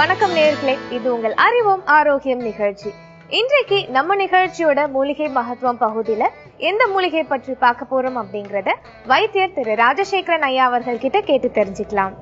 வணக்கம் நேர்களே இது உங்கள் அறிவோம் ஆரோக்கியம் நிகழ்ச்சி இன்றைக்கு நம்ம நிகழ்ச்சியோட மூலிகை மகத்துவம் பகுதியில எந்த மூலிகை பற்றி பார்க்க போறோம் அப்படிங்கறத வைத்தியர் திரு ராஜசேகரன் ஐயா அவர்கள் கிட்ட கேட்டு தெரிஞ்சுக்கலாம்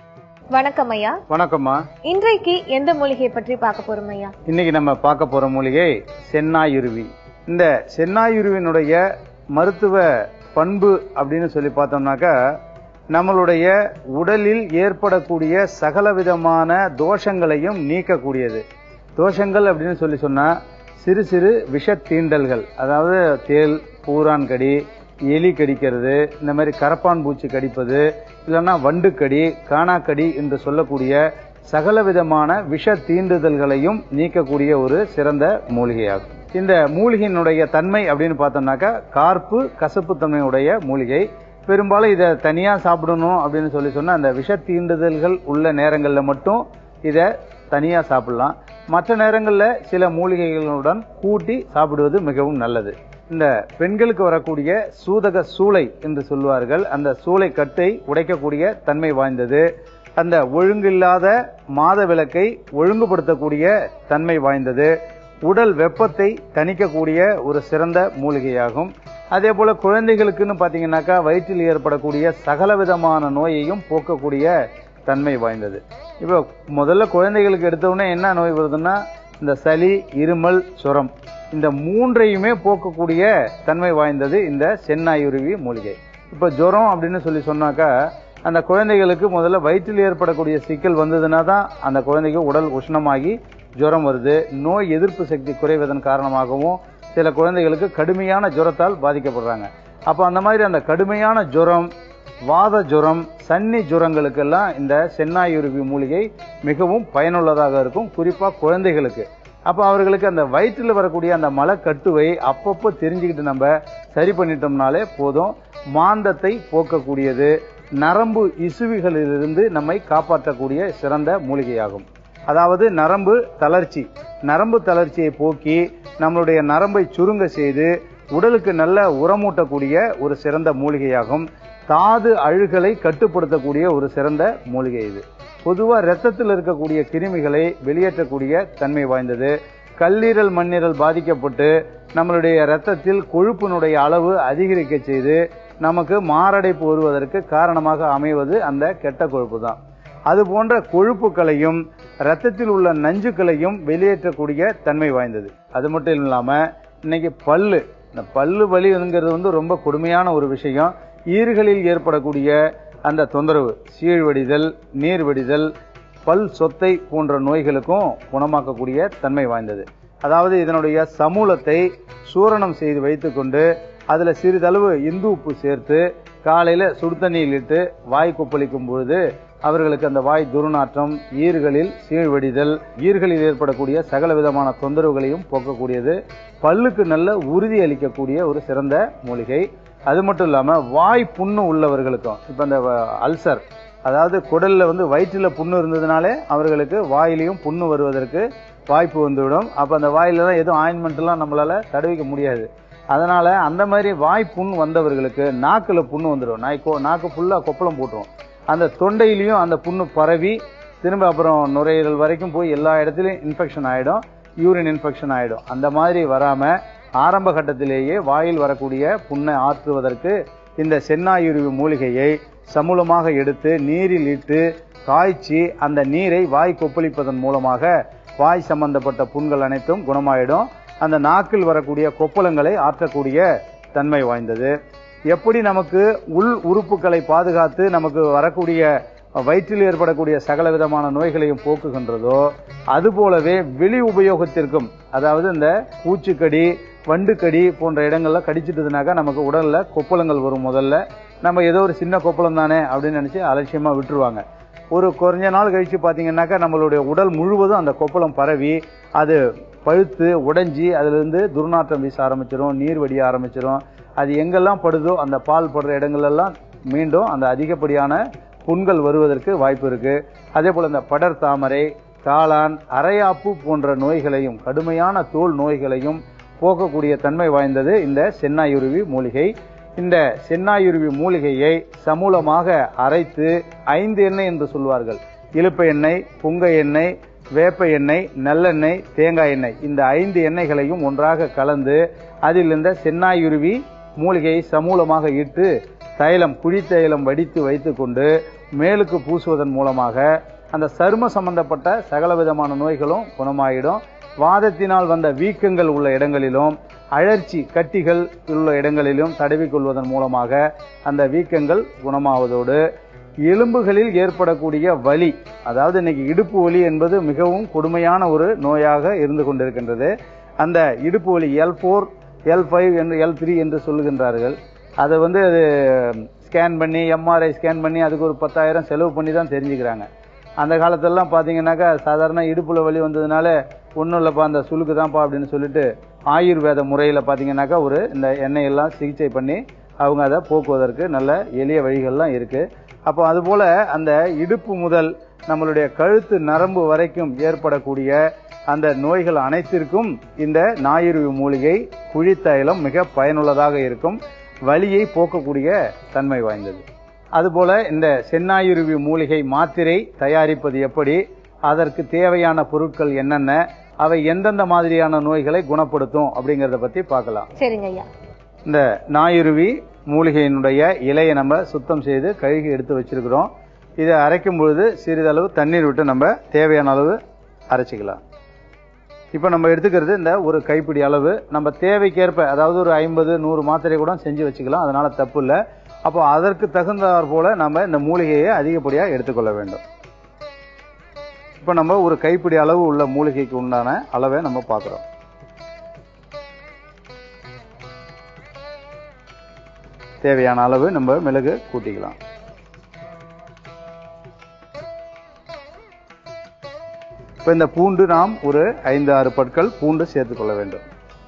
வணக்கம் ஐயா வணக்கம்மா இன்றைக்கு எந்த மூலிகை பற்றி பார்க்க போறோம் ஐயா இன்னைக்கு நம்ம பார்க்க போற மூலிகை சென்னாயுருவி இந்த சென்னாயுருவினுடைய மருத்துவ பண்பு அப்படின்னு சொல்லி பார்த்தோம்னாக்கா நம்மளுடைய உடலில் ஏற்படக்கூடிய சகல விதமான தோஷங்களையும் நீக்கக்கூடியது தோஷங்கள் அப்படின்னு சொல்லி சொன்னா சிறு சிறு விஷத்தீண்டல்கள் அதாவது தேல் பூரான் கடி எலி கடிக்கிறது இந்த மாதிரி கரப்பான் பூச்சி கடிப்பது இல்லைன்னா வண்டுக்கடி காணாக்கடி என்று சொல்லக்கூடிய சகல விதமான விஷ தீண்டுதல்களையும் நீக்கக்கூடிய ஒரு சிறந்த மூலிகையாகும் இந்த மூலிகையினுடைய தன்மை அப்படின்னு பார்த்தோம்னாக்கா கார்ப்பு கசப்பு தன்மையுடைய மூலிகை பெரும்பாலும் இதை தனியா சாப்பிடணும் அப்படின்னு சொல்லி சொன்னா அந்த விஷ தீண்டுதல்கள் உள்ள நேரங்களில் மட்டும் இதை தனியா சாப்பிடலாம் மற்ற நேரங்களில் சில மூலிகைகளுடன் கூட்டி சாப்பிடுவது மிகவும் நல்லது இந்த பெண்களுக்கு வரக்கூடிய சூதக சூளை என்று சொல்வார்கள் அந்த சூளை கட்டை உடைக்கக்கூடிய தன்மை வாய்ந்தது அந்த ஒழுங்கில்லாத மாத விளக்கை ஒழுங்குபடுத்தக்கூடிய தன்மை வாய்ந்தது உடல் வெப்பத்தை தணிக்கக்கூடிய ஒரு சிறந்த மூலிகையாகும் அதே போல குழந்தைகளுக்குன்னு பாத்தீங்கன்னாக்கா வயிற்றில் ஏற்படக்கூடிய சகல விதமான நோயையும் போக்கக்கூடிய தன்மை வாய்ந்தது இப்போ முதல்ல குழந்தைகளுக்கு எடுத்தவுடனே என்ன நோய் வருதுன்னா இந்த சளி இருமல் சுரம் இந்த மூன்றையுமே போக்கக்கூடிய தன்மை வாய்ந்தது இந்த சென்னாயுருவி மூலிகை இப்போ ஜுரம் அப்படின்னு சொல்லி சொன்னாக்கா அந்த குழந்தைகளுக்கு முதல்ல வயிற்றில் ஏற்படக்கூடிய சிக்கல் வந்ததுன்னா தான் அந்த குழந்தைக்கு உடல் உஷ்ணமாகி ஜுரம் வருது நோய் எதிர்ப்பு சக்தி குறைவதன் காரணமாகவும் சில குழந்தைகளுக்கு கடுமையான ஜுரத்தால் பாதிக்கப்படுறாங்க அப்போ அந்த மாதிரி அந்த கடுமையான ஜுரம் வாத ஜுரம் சன்னி ஜுரங்களுக்கெல்லாம் இந்த சென்னாயுருவி மூலிகை மிகவும் பயனுள்ளதாக இருக்கும் குறிப்பா குழந்தைகளுக்கு அப்போ அவர்களுக்கு அந்த வயிற்றில் வரக்கூடிய அந்த மலக்கட்டுவை அப்பப்போ தெரிஞ்சுக்கிட்டு நம்ம சரி பண்ணிட்டோம்னாலே போதும் மாந்தத்தை போக்கக்கூடியது நரம்பு இசுவிகளிலிருந்து நம்மை காப்பாற்றக்கூடிய சிறந்த மூலிகையாகும் அதாவது நரம்பு தளர்ச்சி நரம்பு தளர்ச்சியை போக்கி நம்மளுடைய நரம்பை சுருங்க செய்து உடலுக்கு நல்ல உரமூட்டக்கூடிய ஒரு சிறந்த மூலிகையாகும் தாது அழுகலை கட்டுப்படுத்தக்கூடிய ஒரு சிறந்த மூலிகை இது பொதுவா ரத்தத்தில் இருக்கக்கூடிய கிருமிகளை வெளியேற்றக்கூடிய தன்மை வாய்ந்தது கல்லீரல் மண்ணீரல் பாதிக்கப்பட்டு நம்மளுடைய ரத்தத்தில் கொழுப்பினுடைய அளவு அதிகரிக்க செய்து நமக்கு மாரடைப்பு வருவதற்கு காரணமாக அமைவது அந்த கெட்ட கொழுப்பு தான் அது போன்ற கொழுப்புகளையும் ரத்தத்தில் உள்ள நஞ்சுக்களையும் வெளியேற்றக்கூடிய தன்மை வாய்ந்தது அது மட்டும் இல்லாம இன்னைக்கு பல்லு இந்த பல்லு வலிங்கிறது வந்து ரொம்ப கொடுமையான ஒரு விஷயம் ஈறுகளில் ஏற்படக்கூடிய அந்த தொந்தரவு சீழ்வடிதல் நீர் வடிதல் பல் சொத்தை போன்ற நோய்களுக்கும் குணமாக்கக்கூடிய தன்மை வாய்ந்தது அதாவது இதனுடைய சமூலத்தை சூரணம் செய்து வைத்துக்கொண்டு அதுல சிறிதளவு இந்து உப்பு சேர்த்து காலையில சுடுதண்ணியில் இட்டு வாய் கொப்பளிக்கும் பொழுது அவர்களுக்கு அந்த வாய் துர்நாற்றம் ஈறுகளில் சீழ்வடிதல் ஈறுகளில் ஏற்படக்கூடிய சகல விதமான தொந்தரவுகளையும் போக்கக்கூடியது பல்லுக்கு நல்ல உறுதி அளிக்கக்கூடிய ஒரு சிறந்த மூலிகை அது மட்டும் இல்லாம வாய் புண்ணு உள்ளவர்களுக்கும் இப்ப இந்த அல்சர் அதாவது குடல்ல வந்து வயிற்றுல புண்ணு இருந்ததுனாலே அவர்களுக்கு வாயிலையும் புண்ணு வருவதற்கு வாய்ப்பு வந்துவிடும் அப்ப அந்த வாயில தான் எதுவும் ஆயின்மெண்ட் எல்லாம் நம்மளால தடவிக்க முடியாது அதனால அந்த மாதிரி வாய் புண் வந்தவர்களுக்கு நாக்குல புண்ணு வந்துடும் நாய்க்கோ நாக்கு ஃபுல்லா கொப்பளம் போட்டுரும் அந்த தொண்டையிலையும் அந்த புண்ணு பரவி திரும்ப அப்புறம் நுரையீரல் வரைக்கும் போய் எல்லா இடத்துலையும் இன்ஃபெக்ஷன் ஆயிடும் யூரின் இன்ஃபெக்ஷன் ஆயிடும் அந்த மாதிரி வராம ஆரம்ப கட்டத்திலேயே வாயில் வரக்கூடிய புண்ணை ஆற்றுவதற்கு இந்த சென்னாயுருவி மூலிகையை சமூலமாக எடுத்து நீரில் இட்டு காய்ச்சி அந்த நீரை வாய் கொப்பளிப்பதன் மூலமாக வாய் சம்பந்தப்பட்ட புண்கள் அனைத்தும் குணமாயிடும் அந்த நாக்கில் வரக்கூடிய கொப்பளங்களை ஆற்றக்கூடிய தன்மை வாய்ந்தது எப்படி நமக்கு உள் உறுப்புகளை பாதுகாத்து நமக்கு வரக்கூடிய வயிற்றில் ஏற்படக்கூடிய சகல விதமான நோய்களையும் போக்குகின்றதோ அதுபோலவே வெளி உபயோகத்திற்கும் அதாவது இந்த பூச்சிக்கடி வண்டுக்கடி போன்ற இடங்கள்ல கடிச்சிட்டதுனாக்கா நமக்கு உடல்ல கொப்பளங்கள் வரும் முதல்ல நம்ம ஏதோ ஒரு சின்ன கொப்பளம் தானே அப்படின்னு நினைச்சு அலட்சியமா விட்டுருவாங்க ஒரு குறைஞ்ச நாள் கழிச்சு பாத்தீங்கன்னாக்கா நம்மளுடைய உடல் முழுவதும் அந்த கொப்பளம் பரவி அது பழுத்து உடைஞ்சி அதுல இருந்து துர்நாற்றம் வீச ஆரம்பிச்சிரும் நீர் வடிய ஆரம்பிச்சிரும் அது எங்கெல்லாம் படுதோ அந்த பால் படுற இடங்கள்லாம் மீண்டும் அந்த அதிகப்படியான புண்கள் வருவதற்கு வாய்ப்பு இருக்கு அதே போல இந்த படர் தாமரை காளான் அரையாப்பு போன்ற நோய்களையும் கடுமையான தோல் நோய்களையும் போக்கக்கூடிய தன்மை வாய்ந்தது இந்த சென்னாயுருவி மூலிகை இந்த சென்னாயுருவி மூலிகையை சமூலமாக அரைத்து ஐந்து எண்ணெய் என்று சொல்வார்கள் இலுப்பை எண்ணெய் புங்க எண்ணெய் வேப்ப எண்ணெய் நல்லெண்ணெய் தேங்காய் எண்ணெய் இந்த ஐந்து எண்ணெய்களையும் ஒன்றாக கலந்து அதில் இந்த சென்னாயுருவி மூலிகையை சமூலமாக இட்டு தைலம் குழி தைலம் வடித்து வைத்துக்கொண்டு மேலுக்கு பூசுவதன் மூலமாக அந்த சரும சம்பந்தப்பட்ட சகல விதமான நோய்களும் குணமாயிடும் வாதத்தினால் வந்த வீக்கங்கள் உள்ள இடங்களிலும் அழற்சி கட்டிகள் உள்ள இடங்களிலும் தடவிக்கொள்வதன் மூலமாக அந்த வீக்கங்கள் குணமாவதோடு எலும்புகளில் ஏற்படக்கூடிய வலி அதாவது இன்னைக்கு இடுப்பு வலி என்பது மிகவும் கொடுமையான ஒரு நோயாக இருந்து கொண்டிருக்கின்றது அந்த இடுப்பு வலி எல் ஃபோர் எல் ஃபைவ் என்று எல் த்ரீ என்று சொல்லுகின்றார்கள் அதை வந்து அது ஸ்கேன் பண்ணி எம்ஆர்ஐ ஸ்கேன் பண்ணி அதுக்கு ஒரு பத்தாயிரம் செலவு பண்ணி தான் தெரிஞ்சுக்கிறாங்க அந்த காலத்திலலாம் பார்த்தீங்கன்னாக்கா சாதாரண இடுப்புல வலி வந்ததுனால ஒன்றும் இல்லைப்பா அந்த சுளுக்கு தான்ப்பா அப்படின்னு சொல்லிட்டு ஆயுர்வேத முறையில் பார்த்தீங்கன்னாக்கா ஒரு இந்த எண்ணெயெல்லாம் சிகிச்சை பண்ணி அவங்க அதை போக்குவதற்கு நல்ல எளிய வழிகள்லாம் இருக்கு அப்போ அதுபோல அந்த இடுப்பு முதல் நம்மளுடைய கழுத்து நரம்பு வரைக்கும் ஏற்படக்கூடிய அந்த நோய்கள் அனைத்திற்கும் இந்த ஞாயிறு மூலிகை குழித்தைலம் மிக பயனுள்ளதாக இருக்கும் வலியை போக்கக்கூடிய தன்மை வாய்ந்தது அதுபோல இந்த சென்னாயுருவி மூலிகை மாத்திரை தயாரிப்பது எப்படி அதற்கு தேவையான பொருட்கள் என்னென்ன அவை எந்தெந்த மாதிரியான நோய்களை குணப்படுத்தும் அப்படிங்கறத பத்தி பார்க்கலாம் சரிங்க ஐயா இந்த நாயுருவி மூலிகையினுடைய இலையை நம்ம சுத்தம் செய்து கழுகி எடுத்து வச்சிருக்கிறோம் இதை அரைக்கும் பொழுது சிறிதளவு தண்ணீர் விட்டு நம்ம தேவையான அளவு அரைச்சிக்கலாம் இப்போ நம்ம எடுத்துக்கிறது இந்த ஒரு கைப்பிடி அளவு நம்ம தேவைக்கேற்ப அதாவது ஒரு ஐம்பது நூறு மாத்திரை கூட செஞ்சு வச்சுக்கலாம் அதனால தப்பு இல்லை அப்போ அதற்கு தகுந்தாற் போல நம்ம இந்த மூலிகையை அதிகப்படியாக எடுத்துக்கொள்ள வேண்டும் இப்போ நம்ம ஒரு கைப்பிடி அளவு உள்ள மூலிகைக்கு உண்டான அளவை நம்ம பார்க்குறோம் தேவையான அளவு நம்ம மிளகு கூட்டிக்கலாம் இப்போ இந்த பூண்டு நாம் ஒரு ஐந்து ஆறு பற்கள் பூண்டு சேர்த்துக்கொள்ள வேண்டும்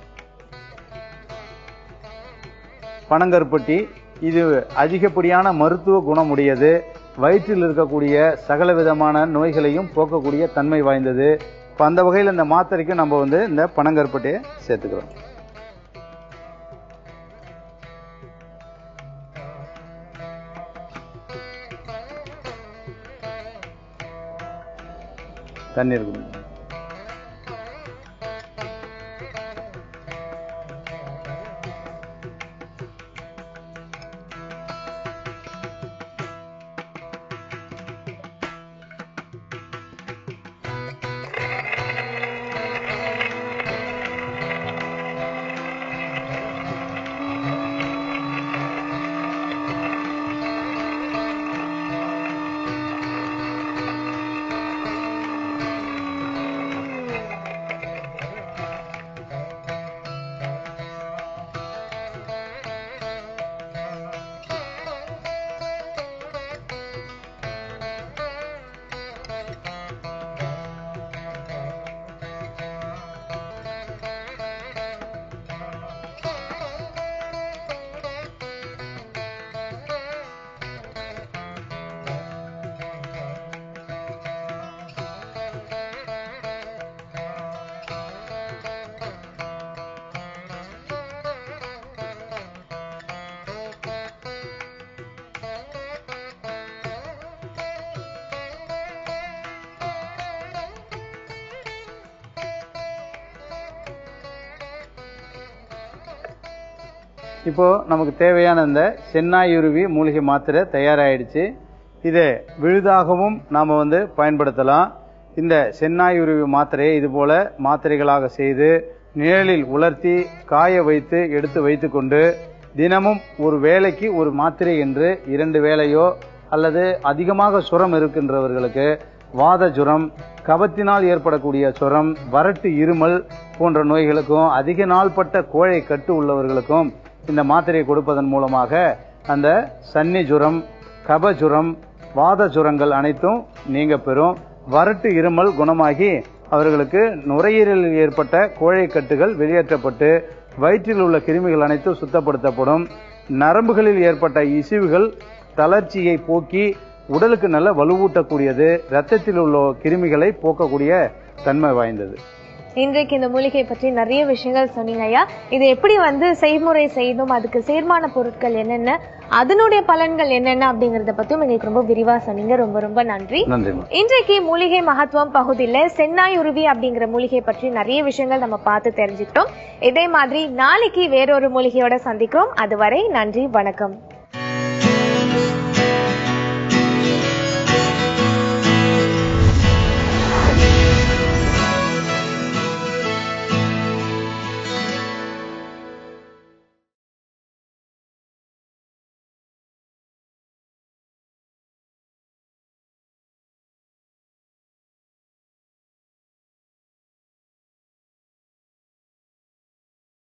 பனங்கருப்பட்டி இது அதிகப்படியான மருத்துவ குணமுடையது வயிற்றில் இருக்கக்கூடிய சகல விதமான நோய்களையும் போக்கக்கூடிய தன்மை வாய்ந்தது இப்போ அந்த வகையில் இந்த மாத்திரைக்கும் நம்ம வந்து இந்த பனங்கருப்பட்டியை சேர்த்துக்கிறோம் தண்ணீர் குடிங்க இப்போ நமக்கு தேவையான இந்த சென்னாயுருவி மூலிகை மாத்திரை தயாராயிடுச்சு இதை விழுதாகவும் நாம வந்து பயன்படுத்தலாம் இந்த சென்னாயுருவி மாத்திரையை இது போல மாத்திரைகளாக செய்து நிழலில் உலர்த்தி காய வைத்து எடுத்து வைத்துக்கொண்டு தினமும் ஒரு வேளைக்கு ஒரு மாத்திரை என்று இரண்டு வேளையோ அல்லது அதிகமாக சுரம் இருக்கின்றவர்களுக்கு வாத ஜுரம் கபத்தினால் ஏற்படக்கூடிய சுரம் வறட்டு இருமல் போன்ற நோய்களுக்கும் அதிக நாள்பட்ட கோழை கட்டு உள்ளவர்களுக்கும் இந்த மாத்திரையை கொடுப்பதன் மூலமாக அந்த சன்னி ஜுரம் கப ஜுரம் வாத ஜுரங்கள் அனைத்தும் நீங்க பெறும் வறட்டு இருமல் குணமாகி அவர்களுக்கு நுரையீரலில் ஏற்பட்ட கோழை கட்டுகள் வெளியேற்றப்பட்டு வயிற்றில் உள்ள கிருமிகள் அனைத்தும் சுத்தப்படுத்தப்படும் நரம்புகளில் ஏற்பட்ட இசிவுகள் தளர்ச்சியை போக்கி உடலுக்கு நல்ல வலுவூட்டக்கூடியது ரத்தத்தில் உள்ள கிருமிகளை போக்கக்கூடிய தன்மை வாய்ந்தது இன்றைக்கு இந்த மூலிகை பற்றி நிறைய விஷயங்கள் சொன்னீங்க ஐயா இதை எப்படி வந்து செய்முறை செய்யணும் அதுக்கு சேர்மான பொருட்கள் என்னென்ன அதனுடைய பலன்கள் என்னென்ன அப்படிங்கறத பத்தியும் எங்களுக்கு ரொம்ப விரிவா சொன்னீங்க ரொம்ப ரொம்ப நன்றி நன்றிம்மா இன்றைக்கு மூலிகை மகத்துவம் பகுதியில சென்னாயுருவி அப்படிங்கிற மூலிகை பற்றி நிறைய விஷயங்கள் நம்ம பார்த்து தெரிஞ்சுக்கிட்டோம் இதே மாதிரி நாளைக்கு வேறொரு மூலிகையோட சந்திக்கிறோம் அதுவரை நன்றி வணக்கம்